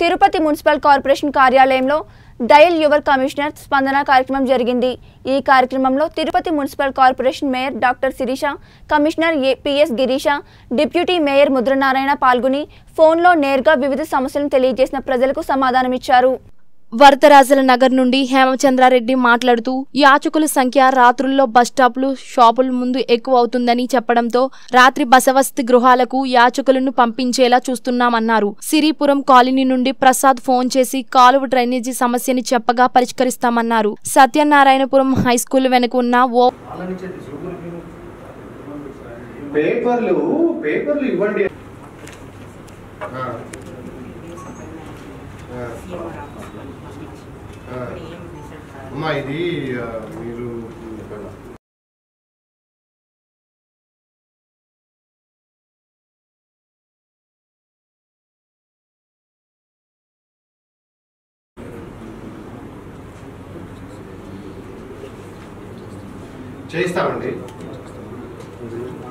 Tirupati municipal corporation కార్యాలయంలో dial your commissioner Spandana కార్యక్రమం జరిగింది ఈ కార్యక్రమంలో Tirupati municipal corporation mayor doctor Sirisha commissioner A PS Girisha deputy mayor Mudranarayana పాల్గొని ఫోన్లో నేరుగా వివిధ సమస్యలను తెలియజేసిన ప్రజలకు సమాధానమిచ్చారు వరదరాజల నగర్ నుండి హేమచంద్రారెడ్డి మాట్లాడుతూ యాచకుల సంఖ్య రాత్రుల్లో బస్టాప్లు షాపుల ముందు ఎక్కువ అవుతుందని చెప్పడంతో రాత్రి బసవస్తి గృహాలకు యాచకులను పంపించేలా చూస్తున్నామన్నారు సిరిపురం కాలనీ నుండి ప్రసాద్ ఫోన్ చేసి కాలువ డ్రైనేజీ సమస్యని చెప్పగా పరిష్కరిస్తామన్నారు సత్యనారాయణపురం హైస్కూల్ వెనుక ఉన్న ఓ పేపర్లు పేపర్లు ఇవ్వండి ఆ. ఆ. ఆ. అమ్మా ఇది ఆ, మీరు చేయిస్తామండి